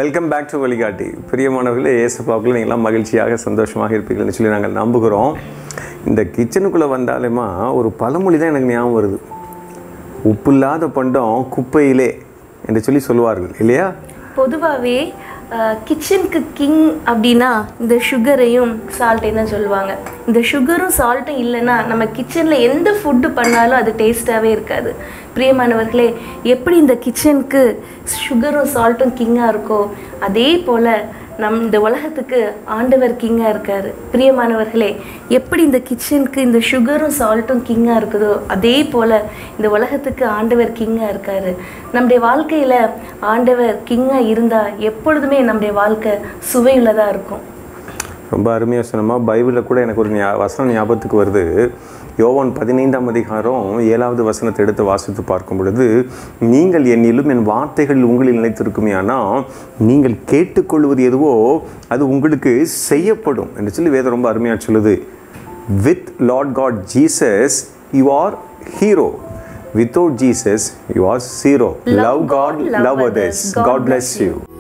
welcome back to வழிகாட்டி பிரியமானவர்களே ஏசப்பாவுக்குள்ள நீங்களாம் மகிழ்ச்சியாக சந்தோஷமாக இருப்பீர்கள்னு சொல்லி நாங்கள் நம்புகிறோம் இந்த கிச்சனுக்குள்ளே வந்தாலுமா ஒரு பழமொழி தான் எனக்கு ஞாபகம் வருது உப்பு இல்லாத பண்டம் குப்பையிலே என்று சொல்லி சொல்லுவார்கள் இல்லையா பொதுவாகவே கிச்சனுக்கு கிங் அப்படின்னா இந்த சுகரையும் சால்ட்டையும் தான் சொல்லுவாங்க இந்த சுகரும் சால்ட்டும் இல்லைன்னா நம்ம கிச்சனில் எந்த ஃபுட்டு பண்ணாலும் அது டேஸ்ட்டாகவே இருக்காது பிரியமானவர்களே எப்படி இந்த கிச்சனுக்கு சுகரும் சால்ட்டும் கிங்காக இருக்கோ அதே போல் நம் இந்த உலகத்துக்கு ஆண்டவர் கிங்காக இருக்கார் பிரியமானவர்களே எப்படி இந்த கிச்சனுக்கு இந்த சுகரும் சால்ட்டும் கிங்காக இருக்குதோ அதே போல் இந்த உலகத்துக்கு ஆண்டவர் கிங்காக இருக்கார் நம்முடைய வாழ்க்கையில் ஆண்டவர் கிங்காக இருந்தால் எப்பொழுதுமே நம்முடைய வாழ்க்கை சுவையுள்ளதாக இருக்கும் ரொம்ப அருமையாக சொன்னமா பைபிளில் கூட எனக்கு ஒரு ஞா- வசனம் ஞாபகத்துக்கு வருது யோவான் பதினைந்தாம் அதிகாரம் ஏழாவது வசனத்தை எடுத்து வாசித்து பார்க்கும் பொழுது நீங்கள் என்னிலும் என் வார்த்தைகள் உங்களில் நிலைத்திருக்குமே ஆனால் நீங்கள் கேட்டுக்கொள்வது எதுவோ அது உங்களுக்கு செய்யப்படும் என்று சொல்லி வேதம் ரொம்ப அருமையாக சொல்லுது with Lord God Jesus you are hero without Jesus you are zero love God love others God bless you